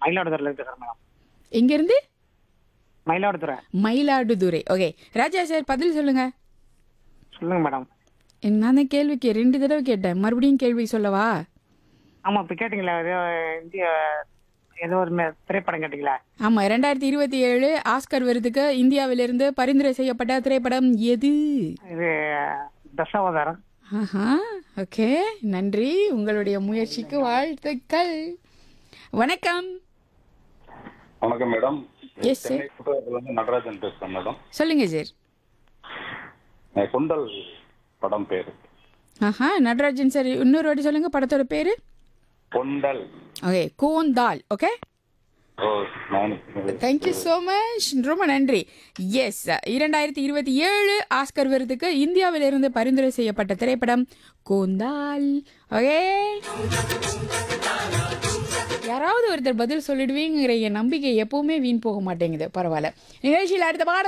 மயிலாடுதுறையில இருந்து பேசுறேன் மேடம் எங்கேருந்து மயிலாடுதுறை மயிலாடுதுறை ஓகே ராஜா சார் பதில் சொல்லுங்க சொல்லுங்க மேடம் நான் தான் கேள்விக்கு ரெண்டு தடவை கேட்டேன் மறுபடியும் கேள்வி சொல்லவா ஆமா இப்ப கேட்டீங்களா ஏதோ இந்திய ஏதோ ஒரு மே- திரைப்படம் கேட்டீங்களா ஆமாம் ரெண்டாயிரத்தி இருபத்தி ஏழு ஆஸ்கர் விருதுக்கு இந்தியாவிலிருந்து பரிந்துரை செய்யப்பட்ட திரைப்படம் எது இது தசாவதாரம் ஆஹா ஓகே நன்றி உங்களுடைய முயற்சிக்கு வாழ்த்துக்கள் வணக்கம் வணக்கம் மேடம் Yes, sir. சென்னை புத்தகத்துல இருந்து நடராஜன் பேசுறேன் மேடம் சொல்லுங்க சார் அஹ் குண்டல் படம் பேரு ஆஹா நடராஜன் சார் இன்னொரு வாட்டி சொல்லுங்க படத்தோட பேரு கொண்டல் ஓகே கோந்தால் ஓகே ஓ நான் தேங்க்யூ ஸோ மச் ரொம்ப நன்றி எஸ் இரண்டாயிரத்தி இருபத்தி ஏழு ஆஸ்கர் விருதுக்கு இந்தியாவிலிருந்து பரிந்துரை செய்யப்பட்ட திரைப்படம் கோந்தால் ஓகே யாராவது ஒருத்தர் பதில் சொல்லிடுவீங்கிற என் நம்பிக்கை எப்பவுமே வீண் போக மாட்டேங்குது பரவாயில்ல நிகழ்ச்சியில் அடுத்த பாடம்